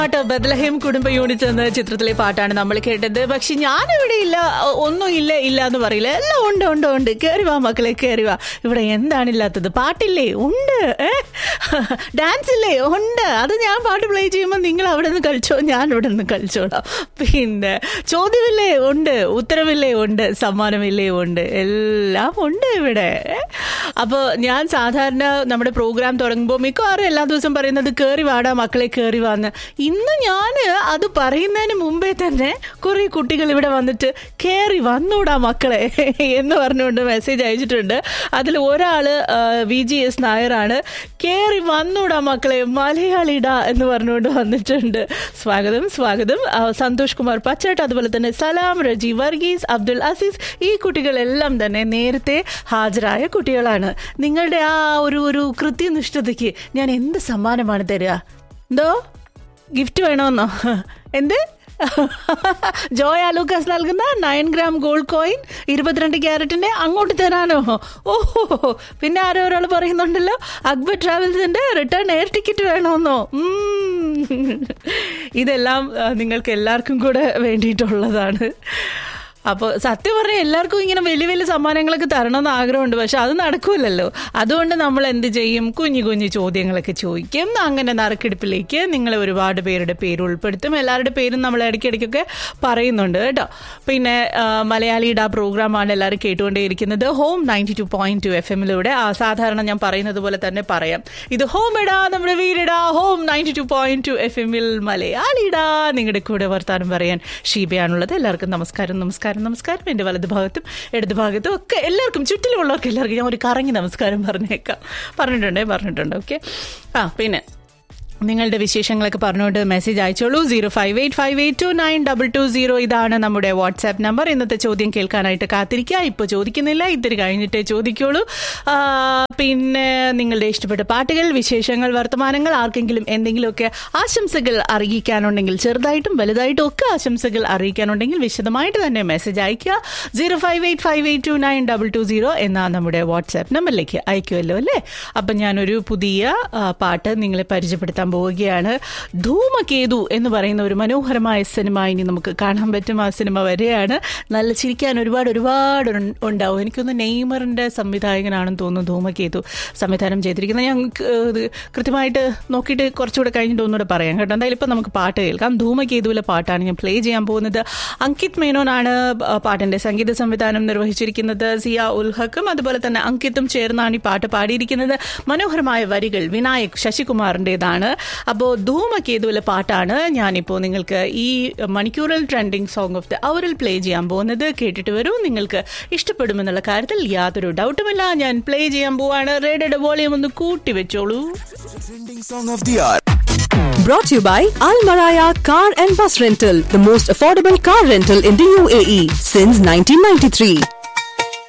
പാട്ട് ബദലഹേം കുടുംബ യൂണിറ്റ് എന്ന ചിത്രത്തിലെ പാട്ടാണ് നമ്മൾ കേട്ടത് പക്ഷെ ഞാനിവിടെ ഇല്ല ഒ- ഒന്നും ഇല്ല ഇല്ല എന്ന് പറയില്ല എല്ലാം ഉണ്ട് ഉണ്ട് ഉണ്ട് കയറി വാ മക്കളെ കയറി വാ ഇവിടെ എന്താണില്ലാത്തത് പാട്ടില്ലേ ഉണ്ട് ഏ? ഡാൻസ് ഇല്ലേ ഉണ്ട് അത് ഞാൻ പാട്ട് പ്ലേ ചെയ്യുമ്പോൾ നിങ്ങൾ അവിടെ നിന്ന് കളിച്ചോ ഞാൻ ഇവിടെ നിന്ന് കളിച്ചോളാം പിന്നെ ചോദ്യമില്ലേ ഉണ്ട് ഉത്തരവില്ലേ ഉണ്ട് സമ്മാനമില്ലേ ഉണ്ട് എല്ലാം ഉണ്ട് ഇവിടെ അപ്പോൾ ഞാൻ സാധാരണ നമ്മുടെ പ്രോഗ്രാം തുടങ്ങുമ്പോൾ മിക്കവാറും എല്ലാ ദിവസവും പറയുന്നത് കയറി വാടാ മക്കളെ കയറി വാന്ന് ഇന്ന് ഞാൻ അത് പറയുന്നതിന് മുമ്പേ തന്നെ കുറേ കുട്ടികൾ ഇവിടെ വന്നിട്ട് കയറി വന്നൂടാ മക്കളെ എന്ന് പറഞ്ഞുകൊണ്ട് മെസ്സേജ് അയച്ചിട്ടുണ്ട് അതിൽ ഒരാള് വി ജി എസ് നായരാണ് കയറി വന്നൂടാ മക്കളെ മലയാളിടാ എന്ന് പറഞ്ഞുകൊണ്ട് വന്നിട്ടുണ്ട് സ്വാഗതം സ്വാഗതം ആ, സന്തോഷ് കുമാർ പച്ചട്ട് അതുപോലെ തന്നെ സലാം റജി വർഗീസ് അബ്ദുൽ അസീസ് ഈ കുട്ടികളെല്ലാം തന്നെ നേരത്തെ ഹാജരായ കുട്ടികളാണ് നിങ്ങളുടെ ആ ഒരു ഒരു കൃത്യനിഷ്ഠതയ്ക്ക് ഞാൻ എന്ത് സമ്മാനമാണ് തരിക എന്തോ ഗിഫ്റ്റ് വേണമെന്നോ എന്ത് ജോയ് ആലൂക്കാസ് നൽകുന്ന നയൻ ഗ്രാം ഗോൾഡ് കോയിൻ ഇരുപത്തിരണ്ട് ക്യാരറ്റിന്റെ അങ്ങോട്ട് തരാനോ ഓഹോ പിന്നെ ആരോ ഒരാൾ പറയുന്നുണ്ടല്ലോ അക്ബർ ട്രാവൽസിന്റെ റിട്ടേൺ എയർ ടിക്കറ്റ് വേണമെന്നോ ഉം. ഇതെല്ലാം ആ, നിങ്ങൾക്ക് എല്ലാവർക്കും കൂടെ വേണ്ടിയിട്ടുള്ളതാണ് അപ്പോൾ സത്യം പറഞ്ഞാൽ എല്ലാവർക്കും ഇങ്ങനെ വലിയ വലിയ സമ്മാനങ്ങളൊക്കെ തരണമെന്ന് ആഗ്രഹമുണ്ട് പക്ഷെ അത് നടക്കൂലല്ലോ അതുകൊണ്ട് നമ്മൾ എന്ത് ചെയ്യും കുഞ്ഞു കുഞ്ഞു ചോദ്യങ്ങളൊക്കെ ചോദിക്കും അങ്ങനെ നറുക്കെടുപ്പിലേക്ക് നിങ്ങൾ ഒരുപാട് പേരുടെ പേര് ഉൾപ്പെടുത്തും എല്ലാവരുടെ പേരും നമ്മൾ ഇടയ്ക്കിടയ്ക്കൊക്കെ പറയുന്നുണ്ട് കേട്ടോ പിന്നെ ആ, മലയാളിയുടെ ആ പ്രോഗ്രാമാണ് എല്ലാവരും കേട്ടുകൊണ്ടേയിരിക്കുന്നത് home ninety two point two F എമ്മിലൂടെ ആ സാധാരണ ഞാൻ പറയുന്നത് പോലെ തന്നെ പറയാം ഇത് ഹോം ഇടാ നമ്മുടെ വീടിടാ home ninety two point two F എമ്മിൽ മലയാളിടാ നിങ്ങളുടെ കൂടെ വർത്താനം പറയാൻ ഷീബയാണുള്ളത് എല്ലാവർക്കും നമസ്കാരം നമസ്കാരം നമസ്കാരം എൻ്റെ വലത് ഭാഗത്തും ഇടത് ഭാഗത്തും ഒക്കെ എല്ലാവർക്കും ചുറ്റിലുള്ളവർക്ക് എല്ലാവർക്കും ഞാൻ ഒരു കറങ്ങി നമസ്കാരം പറഞ്ഞേക്കാം പറഞ്ഞിട്ടുണ്ടേ പറഞ്ഞിട്ടുണ്ട് ഓക്കെ ആ പിന്നെ നിങ്ങളുടെ വിശേഷങ്ങളൊക്കെ പറഞ്ഞുകൊണ്ട് മെസ്സേജ് അയച്ചോളൂ zero five eight five eight two nine double two zero ഇതാണ് നമ്മുടെ വാട്സാപ്പ് നമ്പർ ഇന്നത്തെ ചോദ്യം കേൾക്കാനായിട്ട് കാത്തിരിക്കുക ഇപ്പോൾ ചോദിക്കുന്നില്ല ഇത്തിരി കഴിഞ്ഞിട്ടേ ചോദിക്കുള്ളൂ ആ, പിന്നെ നിങ്ങളുടെ ഇഷ്ടപ്പെട്ട പാട്ടുകൾ വിശേഷങ്ങൾ വർത്തമാനങ്ങൾ ആർക്കെങ്കിലും എന്തെങ്കിലുമൊക്കെ ആശംസകൾ അറിയിക്കാനുണ്ടെങ്കിൽ ചെറുതായിട്ടും വലുതായിട്ടും ഒക്കെ ആശംസകൾ അറിയിക്കാനുണ്ടെങ്കിൽ വിശദമായിട്ട് തന്നെ മെസ്സേജ് അയക്കുക zero five eight five eight two nine double two zero എന്ന നമ്മുടെ വാട്സാപ്പ് നമ്പറിലേക്ക് അയക്കുമല്ലോ അല്ലേ അപ്പം ഞാനൊരു പുതിയ ആ, പാട്ട് നിങ്ങളെ പരിചയപ്പെടുത്താൻ പോവുകയാണ് ധൂമകേതു എന്ന് പറയുന്ന ഒരു മനോഹരമായ സിനിമ ഇനി നമുക്ക് കാണാൻ പറ്റും ആ സിനിമ വരെയാണ് നല്ല ചിരിക്കാൻ ഒരുപാട് ഒരുപാട് ഉൺ- ഉണ്ടാവും എനിക്കൊന്ന് നെയ്മറിന്റെ സംവിധായകനാണെന്ന് തോന്നുന്നു ധൂമകേതു സംവിധാനം ചെയ്തിരിക്കുന്നത് ഞാൻ ക- ഇത് കൃത്യമായിട്ട് നോക്കിയിട്ട് കുറച്ചുകൂടെ കഴിഞ്ഞിട്ട് ഒന്നുകൂടെ പറയാം കേട്ടോ എന്തായാലും ഇപ്പം നമുക്ക് പാട്ട് കേൾക്കാം ധൂമകേതുവിലെ പാട്ടാണ് ഞാൻ പ്ലേ ചെയ്യാൻ പോകുന്നത് അങ്കിത് മേനോനാണ് ആ, പാട്ടിന്റെ സംഗീത സംവിധാനം നിർവഹിച്ചിരിക്കുന്നത് സിയ ഉൽ ഹക്കും അതുപോലെ തന്നെ അങ്കിത്തും ചേർന്നാണ് ഈ പാട്ട് പാടിയിരിക്കുന്നത് മനോഹരമായ വരികൾ വിനായക് ശശികുമാറിൻ്റെതാണ് അപ്പോൾ ധൂമകേതുവിലെ പാട്ടാണ് ഞാനിപ്പോൾ നിങ്ങൾക്ക് ഈ മണിക്കൂറൽ ട്രെൻഡിങ് സോങ് ഓഫ് ദ അവറിൽ പ്ലേ ചെയ്യാൻ പോകുന്നത് കേട്ടിട്ട് വരൂ നിങ്ങൾക്ക് ഇഷ്ടപ്പെടുമെന്നുള്ള കാര്യത്തിൽ യാതൊരു ഡൗട്ടുമില്ല ഞാൻ പ്ലേ ചെയ്യാൻ പോവാണ് റേഡിയോയുടെ വോളിയം ഒന്ന് കൂട്ടി വെച്ചോളൂ Trending song of the hour. Brought to you by Al Maraya Car and Bus Rental, the most affordable car rental in the UAE since 1993.